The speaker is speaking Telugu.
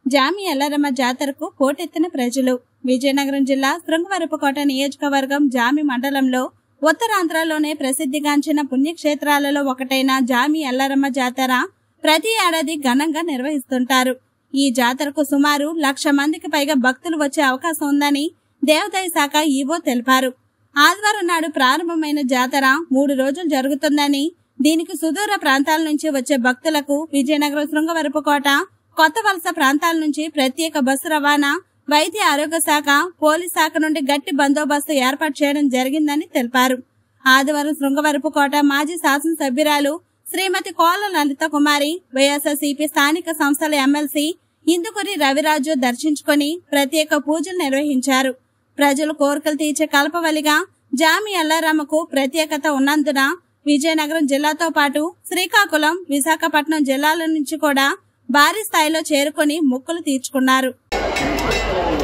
జామి ఎల్లారమ్మ జాతరకు పోటెత్తిన ప్రజలు విజయనగరం జిల్లా శృంగవరపుకోట నియోజకవర్గం జామి మండలంలో ఉత్తరాంధ్రలోనే ప్రసిద్ధిగాంచిన పుణ్యక్షేత్రాలలో ఒకటైన జామి ఎల్లారమ్మ జాతర ప్రతి ఏడాది ఘనంగా నిర్వహిస్తుంటారు ఈ జాతరకు సుమారు లక్ష మందికి పైగా భక్తులు వచ్చే అవకాశం ఉందని దేవాదాయ శాఖ ఈవో తెలిపారు ఆదివారం నాడు ప్రారంభమైన జాతర మూడు రోజులు జరుగుతుందని దీనికి సుదూర ప్రాంతాల నుంచి వచ్చే భక్తులకు విజయనగరం శృంగవరపుకోట కొత్త వలస ప్రాంతాల నుంచి ప్రత్యేక బస్సు రవాణా వైద్య ఆరోగ్య శాఖ పోలీస్ శాఖ నుండి గట్టి బందోబస్తు ఏర్పాటు చేయడం జరిగిందని తెలిపారు ఆదివారం శృంగవరపుకోట మాజీ శాసనసభ్యురాలు శ్రీమతి కోల లలిత కుమారి వైఎస్ఆర్సీపీ స్థానిక సంస్థల ఎమ్మెల్సీ ఇందుకురి రవిరాజు దర్శించుకొని ప్రత్యేక పూజలు నిర్వహించారు ప్రజలు కోరికలు తీర్చే కల్పవలిగా జామి ఎల్లారమ్మకు ప్రత్యేకత ఉన్నందున విజయనగరం జిల్లాతో పాటు శ్రీకాకుళం విశాఖపట్నం జిల్లాల నుంచి కూడా భారీ స్థాయిలో చేరుకొని మొక్కులు తీర్చుకున్నారు